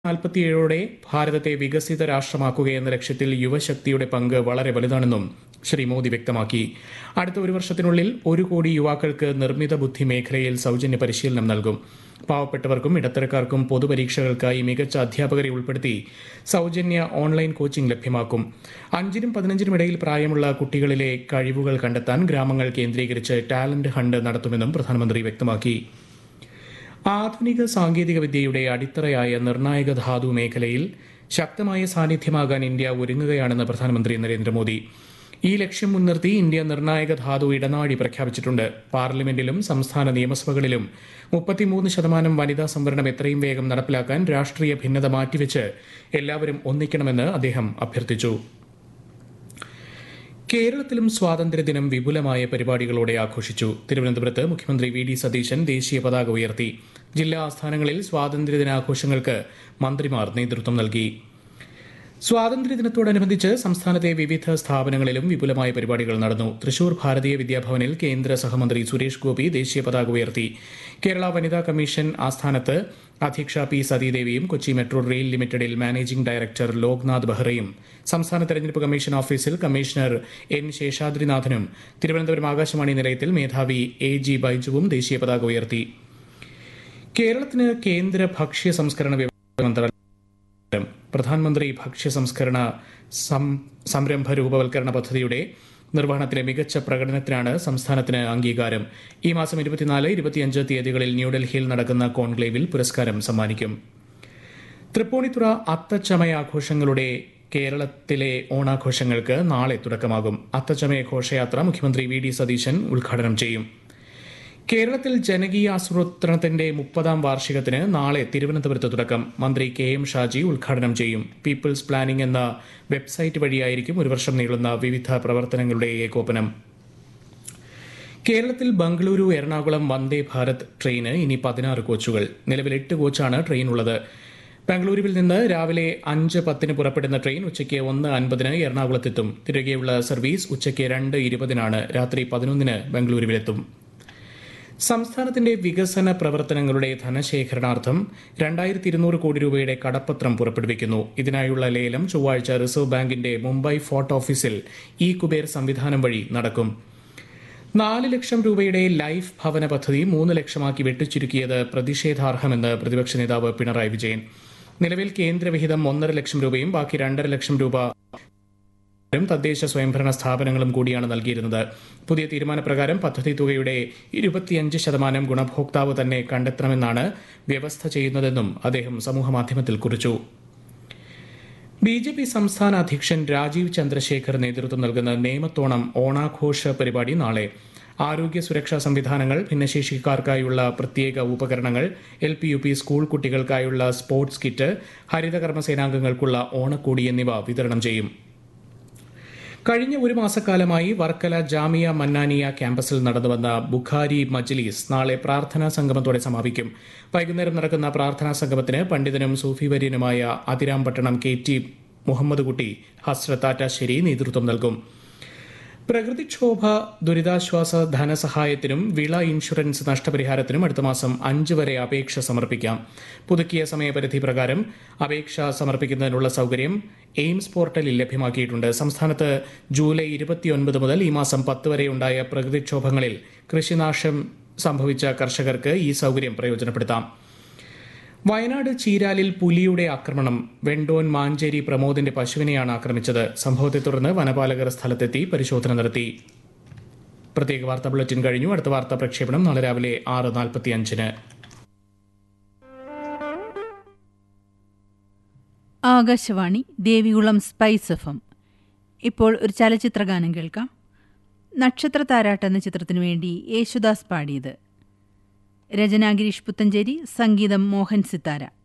നാൽപ്പത്തിയേഴോടെ ഭാരതത്തെ വികസിത രാഷ്ട്രമാക്കുകയെന്ന ലക്ഷ്യത്തിൽ യുവശക്തിയുടെ പങ്ക് വളരെ വലുതാണെന്നും ശ്രീ മോദി വ്യക്തമാക്കി അടുത്ത ഒരു വർഷത്തിനുള്ളിൽ ഒരു കോടി യുവാക്കൾക്ക് നിർമ്മിത ബുദ്ധി മേഖലയിൽ സൗജന്യ പരിശീലനം നൽകും പാവപ്പെട്ടവർക്കും ഇടത്തരക്കാർക്കും പൊതുപരീക്ഷകൾക്കായി മികച്ച അധ്യാപകരെ ഉൾപ്പെടുത്തി സൗജന്യ ഓൺലൈൻ കോച്ചിംഗ് ലഭ്യമാക്കും അഞ്ചിനും പതിനഞ്ചിനും ഇടയിൽ പ്രായമുള്ള കുട്ടികളിലെ കഴിവുകൾ കണ്ടെത്താൻ ഗ്രാമങ്ങൾ കേന്ദ്രീകരിച്ച് ടാലന്റ് ഹണ്ട് നടത്തുമെന്നും പ്രധാനമന്ത്രി വ്യക്തമാക്കി ആധുനിക സാങ്കേതിക വിദ്യയുടെ അടിത്തറയായ നിർണായക ധാതു മേഖലയിൽ ശക്തമായ സാന്നിധ്യമാകാൻ ഇന്ത്യ ഒരുങ്ങുകയാണെന്ന് പ്രധാനമന്ത്രി നരേന്ദ്രമോദി ഈ ലക്ഷ്യം മുൻനിർത്തി ഇന്ത്യ നിർണായക ധാതു ഇടനാഴി പ്രഖ്യാപിച്ചിട്ടുണ്ട് പാർലമെന്റിലും സംസ്ഥാന നിയമസഭകളിലും മുപ്പത്തിമൂന്ന് ശതമാനം വനിതാ സംവരണം എത്രയും വേഗം നടപ്പിലാക്കാൻ രാഷ്ട്രീയ ഭിന്നത മാറ്റിവെച്ച് എല്ലാവരും ഒന്നിക്കണമെന്ന് അദ്ദേഹം അഭ്യർത്ഥിച്ചു കേരളത്തിലും സ്വാതന്ത്ര്യദിനം വിപുലമായ പരിപാടികളോടെ ആഘോഷിച്ചു തിരുവനന്തപുരത്ത് മുഖ്യമന്ത്രി വി ഡി സതീശൻ ദേശീയ പതാക ഉയർത്തി ജില്ലാ ആസ്ഥാനങ്ങളിൽ സ്വാതന്ത്ര്യദിനാഘോഷങ്ങൾക്ക് മന്ത്രിമാർ നേതൃത്വം നൽകി സ്വാതന്ത്ര്യദിനത്തോടനുബന്ധിച്ച് സംസ്ഥാനത്തെ വിവിധ സ്ഥാപനങ്ങളിലും വിപുലമായ പരിപാടികൾ നടന്നു തൃശൂർ ഭാരതീയ വിദ്യാഭവനിൽ കേന്ദ്ര സഹമന്ത്രി സുരേഷ് ഗോപി ദേശീയ പതാക ഉയർത്തി കേരള വനിതാ കമ്മീഷൻ ആസ്ഥാനത്ത് അധ്യക്ഷ പി സതീദേവിയും കൊച്ചി മെട്രോ റെയിൽ ലിമിറ്റഡിൽ മാനേജിംഗ് ഡയറക്ടർ ലോക്നാഥ് ബെഹ്റയും സംസ്ഥാന തെരഞ്ഞെടുപ്പ് കമ്മീഷൻ ഓഫീസിൽ കമ്മീഷണർ എൻ ശേഷാദ്രിനാഥനും തിരുവനന്തപുരം ആകാശവാണി നിലയത്തിൽ മേധാവി എ ജി ബൈജുവും ദേശീയ പതാക ഉയർത്തി കേരളത്തിന് കേന്ദ്ര ഭക്ഷ്യ സംസ്കരണ വ്യവസായ മന്ത്രാലയം പ്രധാനമന്ത്രി ഭക്ഷ്യ സംസ്കരണ സം- സംരംഭ രൂപവൽക്കരണ പദ്ധതിയുടെ നിർവഹണത്തിലെ മികച്ച പ്രകടനത്തിനാണ് സംസ്ഥാനത്തിന് അംഗീകാരം ഈ മാസം ഇരുപത്തിനാല് ഇരുപത്തിയഞ്ച് തീയതികളിൽ ന്യൂഡൽഹിയിൽ നടക്കുന്ന കോൺക്ലേവിൽ പുരസ്കാരം സമ്മാനിക്കും തൃപ്പൂണിത്തുറ അത്തച്ചമയാഘോഷങ്ങളുടെ കേരളത്തിലെ ഓണാഘോഷങ്ങൾക്ക് നാളെ തുടക്കമാകും അത്തച്ചമയ ഘോഷയാത്ര മുഖ്യമന്ത്രി വി ഡി സതീശൻ ഉദ്ഘാടനം ചെയ്യും കേരളത്തിൽ ജനകീയ ആസൂത്രണത്തിന്റെ മുപ്പതാം വാർഷികത്തിന് നാളെ തിരുവനന്തപുരത്ത് തുടക്കം മന്ത്രി കെ എം ഷാജി ഉദ്ഘാടനം ചെയ്യും പീപ്പിൾസ് പ്ലാനിംഗ് എന്ന വെബ്സൈറ്റ് വഴിയായിരിക്കും ഒരു വർഷം നീളുന്ന വിവിധ പ്രവർത്തനങ്ങളുടെ ഏകോപനം കേരളത്തിൽ ബംഗളൂരു എറണാകുളം വന്ദേ ഭാരത് ട്രെയിന് ഇനി പതിനാറ് കോച്ചുകൾ നിലവിൽ എട്ട് കോച്ചാണ് ട്രെയിനുള്ളത് ബംഗളൂരുവിൽ നിന്ന് രാവിലെ അഞ്ച് പത്തിന് പുറപ്പെടുന്ന ട്രെയിൻ ഉച്ചയ്ക്ക് ഒന്ന് അൻപതിന് എറണാകുളത്തെത്തും തിരികെയുള്ള സർവീസ് ഉച്ചയ്ക്ക് രണ്ട് ഇരുപതിനാണ് രാത്രി പതിനൊന്നിന് ബംഗളൂരുവിലെത്തും സംസ്ഥാനത്തിന്റെ വികസന പ്രവർത്തനങ്ങളുടെ ധനശേഖരണാർത്ഥം രണ്ടായിരത്തി ഇരുന്നൂറ് കോടി രൂപയുടെ കടപ്പത്രം പുറപ്പെടുവിക്കുന്നു ഇതിനായുള്ള ലേലം ചൊവ്വാഴ്ച റിസർവ് ബാങ്കിന്റെ മുംബൈ ഫോർട്ട് ഓഫീസിൽ ഇ കുബേർ സംവിധാനം വഴി നടക്കും നാല് ലക്ഷം രൂപയുടെ ലൈഫ് ഭവന പദ്ധതി മൂന്ന് ലക്ഷമാക്കി വെട്ടിച്ചുരുക്കിയത് പ്രതിഷേധാർഹമെന്ന് പ്രതിപക്ഷ നേതാവ് പിണറായി വിജയൻ നിലവിൽ കേന്ദ്രവിഹിതം ഒന്നര ലക്ഷം രൂപയും ബാക്കി രണ്ടര ലക്ഷം രൂപ ും തദ്ദേശ സ്വയംഭരണ സ്ഥാപനങ്ങളും കൂടിയാണ് നൽകിയിരുന്നത് പുതിയ തീരുമാനപ്രകാരം പദ്ധതി തുകയുടെ ഇരുപത്തിയഞ്ച് ശതമാനം ഗുണഭോക്താവ് തന്നെ കണ്ടെത്തണമെന്നാണ് വ്യവസ്ഥ ചെയ്യുന്നതെന്നും അദ്ദേഹം സമൂഹമാധ്യമത്തിൽ കുറിച്ചു ബി ജെ പി സംസ്ഥാന അധ്യക്ഷൻ രാജീവ് ചന്ദ്രശേഖർ നേതൃത്വം നൽകുന്ന നേമത്തോണം ഓണാഘോഷ പരിപാടി നാളെ ആരോഗ്യ സുരക്ഷാ സംവിധാനങ്ങൾ ഭിന്നശേഷിക്കാർക്കായുള്ള പ്രത്യേക ഉപകരണങ്ങൾ L P U P school കുട്ടികൾക്കായുള്ള സ്പോർട്സ് കിറ്റ് ഹരിതകർമ്മ സേനാംഗങ്ങൾക്കുള്ള ഓണക്കോടി എന്നിവ വിതരണം ചെയ്യും കഴിഞ്ഞ ഒരു മാസക്കാലമായി വർക്കല ജാമിയ മന്നാനിയ ക്യാമ്പസിൽ നടന്നുവന്ന ബുഖാരി മജ്ലിസ് നാളെ പ്രാർത്ഥനാ സംഗമത്തോടെ സമാപിക്കും വൈകുന്നേരം നടക്കുന്ന പ്രാർത്ഥനാ സംഗമത്തിന് പണ്ഡിതനും സൂഫി വര്യനുമായ അതിരാമ്പട്ടണം കെ ടി മുഹമ്മദ് കുട്ടി ഹസ്രത്താറ്റാശ്ശേരി നേതൃത്വം നൽകും പ്രകൃതിക്ഷോഭ ദുരിതാശ്വാസ ധനസഹായത്തിനും വിള ഇൻഷുറൻസ് നഷ്ടപരിഹാരത്തിനും അടുത്ത മാസം അഞ്ച് വരെ അപേക്ഷ സമർപ്പിക്കാം പുതുക്കിയ സമയപരിധി പ്രകാരം അപേക്ഷ സമർപ്പിക്കുന്നതിനുള്ള സൗകര്യം എയിംസ് പോർട്ടലിൽ ലഭ്യമാക്കിയിട്ടുണ്ട് സംസ്ഥാനത്ത് ജൂലൈ ഇരുപത്തിയൊൻപത് മുതൽ ഈ മാസം പത്ത് വരെ ഉണ്ടായ പ്രകൃതിക്ഷോഭങ്ങളിൽ കൃഷിനാശം സംഭവിച്ച കർഷകർക്ക് ഈ സൗകര്യം പ്രയോജനപ്പെടുത്താം വയനാട് ചീരാലിൽ പുലിയുടെ ആക്രമണം വെണ്ടോൻ മാഞ്ചേരി പ്രമോദിന്റെ പശുവിനെയാണ് ആക്രമിച്ചത് സംഭവത്തെ തുടർന്ന് വനപാലകർ സ്ഥലത്തെത്തി പരിശോധന നടത്തി പ്രത്യേക വാർത്താ ബുള്ളറ്റിൻ കഴിഞ്ഞു അടുത്ത വാർത്താ പ്രക്ഷേപണം നാളെ രാവിലെ ആറ് നാൽപ്പത്തിയഞ്ചിന് Akashvani Devikulam spice F M ഇപ്പോൾ ഒരു ചലച്ചിത്രഗാനം കേൾക്കാം നക്ഷത്ര താരാട്ട് എന്ന ചിത്രത്തിനു വേണ്ടി യേശുദാസ് പാടിയത് രചന ഗിരീഷ് പുത്തഞ്ചേരി സംഗീതം മോഹൻ സിത്താര